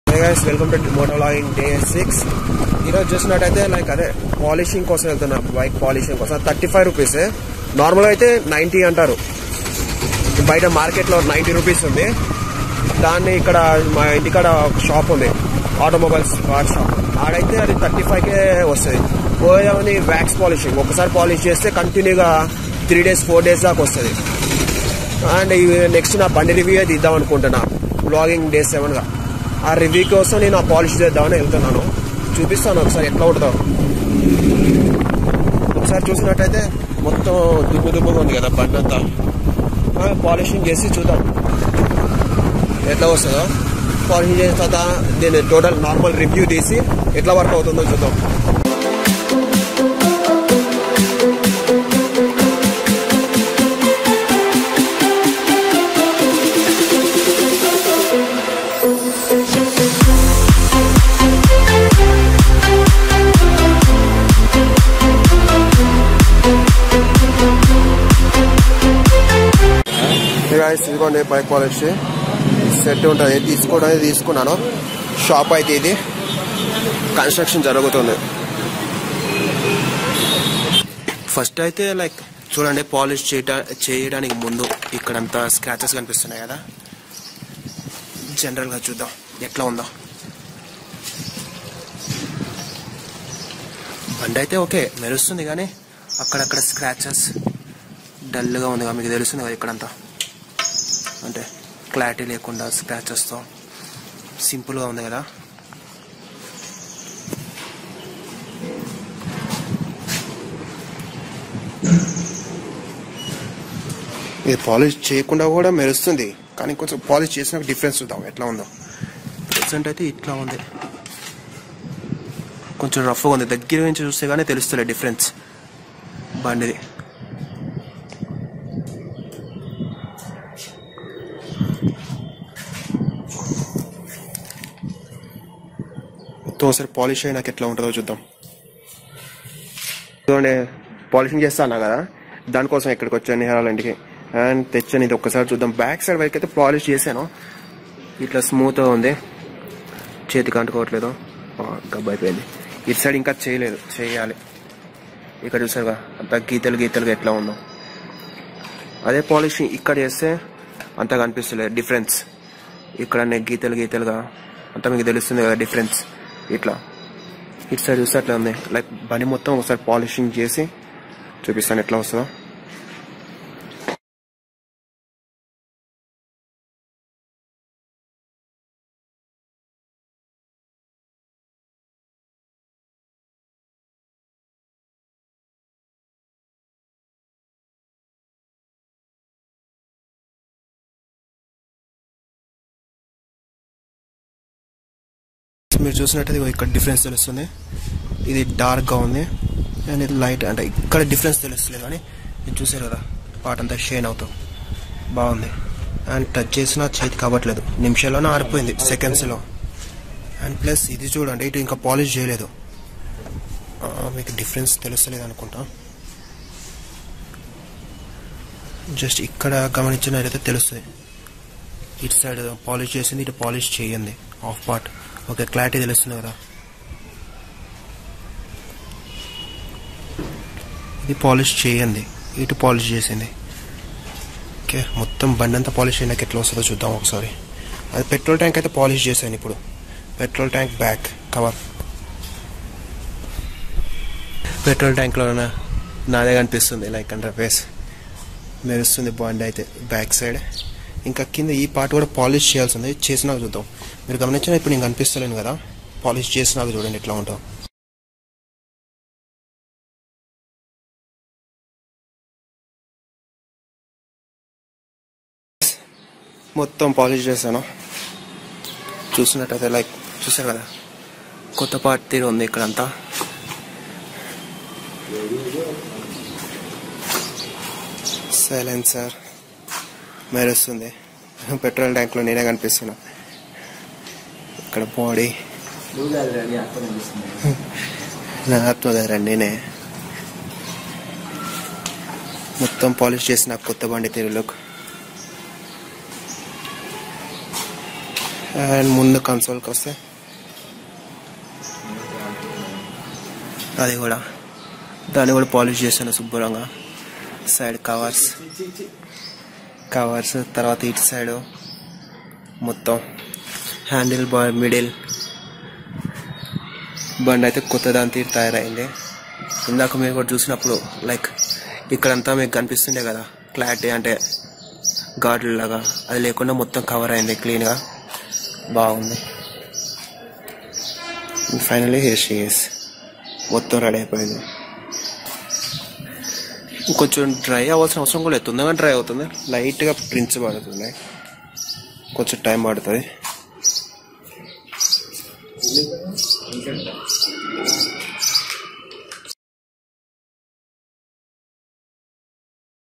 guys welcome to moto logging day six ఈరోజు చూసినట్టయితే like అదే పాలిషింగ్ కోసం వెళ్తున్నా బైక్ పాలిషింగ్ కోసం థర్టీ ఫైవ్ రూపీస్ నార్మల్ అయితే నైంటీ అంటారు బయట మార్కెట్లో నైంటీ రూపీస్ ఉంది దాన్ని ఇక్కడ మా ఇంటికాడ ఒక షాప్ ఉంది ఆటోమొబైల్స్ పార్ట్ షాప్ ఆడైతే అది థర్టీ ఫైవ్కే వస్తుంది పోయేదని వ్యాక్స్ పాలిషింగ్ ఒకసారి పాలిష్ చేస్తే కంటిన్యూగా త్రీ డేస్ ఫోర్ డేస్ దాకా వస్తుంది అండ్ నెక్స్ట్ నా బండి రివ్యూ అయితే ఇద్దాం అనుకుంటున్నా బ్లాగింగ్ డే సెవెన్ గా ఆ రివ్యూ కోసం నేను ఆ పాలిష్ చేద్దామని వెళ్తున్నాను చూపిస్తాను ఒకసారి ఎట్లా ఉంటుందో ఒకసారి చూసినట్టయితే మొత్తం దుమ్ము దుమ్ముగా ఉంది కదా బండి అంతా పాలిషింగ్ చేసి చూద్దాం ఎట్లా వస్తుందో పాలిషింగ్ చేసిన తర్వాత దీని టోటల్ నార్మల్ రివ్యూ తీసి ఎట్లా వర్క్ అవుతుందో చూద్దాం గాయస్ ఇదిగోండి బైక్ పాలిష్ సెట్ ఉంటుంది తీసుకోవడానికి తీసుకున్నాను షాప్ అయితే ఇది కన్స్ట్రక్షన్ జరుగుతుంది ఫస్ట్ అయితే లైక్ చూడండి పాలిష్ చేయట చేయడానికి ముందు ఇక్కడంతా స్క్రాచెస్ కనిపిస్తున్నాయి కదా జనరల్గా చూద్దాం ఎట్లా ఉందో బండి అయితే ఓకే మెరుస్తుంది కానీ అక్కడక్కడ స్క్రాచెస్ డల్గా ఉంది కదా మీకు తెలుస్తుంది కదా ఇక్కడంతా అంటే క్లారిటీ లేకుండా స్క్రాచెస్తో సింపుల్గా ఉంది కదా ఇది పాలిష్ చేయకుండా కూడా మెరుస్తుంది కానీ కొంచెం పాలిష్ చేసిన డిఫరెన్స్ చూద్దాం ఎట్లా ఉందో ప్రెసెంట్ అయితే ఇట్లా ఉంది కొంచెం రఫ్గా ఉంది దగ్గర నుంచి చూస్తే కానీ తెలుస్తుంది డిఫరెన్స్ బండిది మొత్తం ఒకసారి పాలిష్ అయినాక ఎట్లా ఉంటుందో చూద్దాం చూడండి పాలిషింగ్ చేస్తాను కదా దానికోసం ఇక్కడికి వచ్చాను నిహారాల ఇంటికి అండ్ తెచ్చాను ఇది ఒక్కసారి చూద్దాం బ్యాక్ సైడ్ వరకు అయితే పాలిష్ చేశాను ఇట్లా స్మూత్గా ఉంది చేతికి అంటుకోవట్లేదు గబ్బు అయిపోయింది ఇటు సైడ్ ఇంకా చేయలేదు చేయాలి ఇక్కడ చూసారుగా అంత గీతలు గీతలుగా ఎట్లా ఉందో అదే పాలిషింగ్ ఇక్కడ చేస్తే అంత కనిపిస్తలేదు డిఫరెన్స్ ఇక్కడ గీతలు గీతలుగా అంతా మీకు తెలుస్తుంది కదా డిఫరెన్స్ ఇట్లా ఇటు సైడ్ చూస్తే అట్లా ఉంది లైక్ బండి మొత్తం ఒకసారి పాలిషింగ్ చేసి చూపిస్తాను ఎట్లా వస్తుందో మీరు చూసినట్టయితే ఇగో ఇక్కడ డిఫరెన్స్ తెలుస్తుంది ఇది డార్క్గా ఉంది అండ్ ఇది లైట్ అంటే ఇక్కడ డిఫరెన్స్ తెలుస్తలేదు కానీ ఇది చూసారు కదా పార్ట్ అంతా షేన్ అవుతాం బాగుంది అండ్ టచ్ చేసినా చేతి కావట్లేదు నిమిషాల్లోనే ఆరిపోయింది సెకండ్స్లో అండ్ ప్లస్ ఇది చూడండి ఇటు ఇంకా పాలిష్ చేయలేదు ఆ, మీకు డిఫరెన్స్ తెలుస్తలేదు అనుకుంటా జస్ట్ ఇక్కడ గమనించినట్లయితే తెలుస్తుంది ఇటు సైడ్ పాలిష్ చేసింది ఇటు పాలిష్ చేయండి ఆఫ్ పార్ట్ ఓకే క్లారిటీ తెలుస్తుంది కదా ఇది పాలిష్ చేయండి ఇటు పాలిష్ చేసింది ఓకే మొత్తం బండి అంతా పాలిష్ అయినాక ఎట్లా వస్తుందో చూద్దాం ఒకసారి అది పెట్రోల్ ట్యాంక్ అయితే పాలిష్ చేశాను ఇప్పుడు petrol tank back cover petrol ట్యాంక్లో నాదే కనిపిస్తుంది లైక్ అండర్ ఫేస్ మెరుస్తుంది బండి అయితే బ్యాక్ సైడ్ ఇంకా కింద ఈ పార్ట్ కూడా పాలిష్ చేయాల్సి ఉంది చేసినాక చూద్దాం మీరు గమనించిన ఇప్పుడు నేను కనిపిస్తలేను కదా పాలిష్ చేసినాక చూడండి ఎట్లా ఉంటాం మొత్తం పాలిష్ చేశాను చూసినట్టయితే లైక్ చూసారు కదా కొత్త పార్ట్ తీరు ఉంది ఇక్కడంతా సైలెన్సర్ మెరుస్తుంది పెట్రోల్ ట్యాంక్లో నేనే కనిపిస్తున్నా ఇక్కడ బాడీ నా ఆత్మధార నేనే మొత్తం పాలిష్ చేసిన కొత్త బండి తీరు లుక్ అండ్ ముందు కన్సోల్కి వస్తే అది కూడా దాన్ని కూడా పాలిష్ చేశాను శుభ్రంగా సైడ్ కవర్స్ కవర్స్ తర్వాత ఇటు సైడ్ మొత్తం హ్యాండిల్ బార్ మిడిల్ బండి అయితే కొత్త దాని తీరు తయారైంది ఇందాక మీరు కూడా చూసినప్పుడు లైక్ ఇక్కడంతా మీకు కనిపిస్తుండే కదా క్లారిటీ అంటే గార్డుల లాగా అది లేకుండా మొత్తం కవర్ అయింది క్లీన్గా బాగుంది ఫైనలీ హెయిర్ షేస్ మొత్తం రెడీ అయిపోయింది కొంచెం డ్రై అవ్వాల్సిన అవసరం కూడా లేదు తొందరగా డ్రై అవుతుంది లైట్గా ప్రింట్స్ పడుతుంది కొంచెం టైం పడుతుంది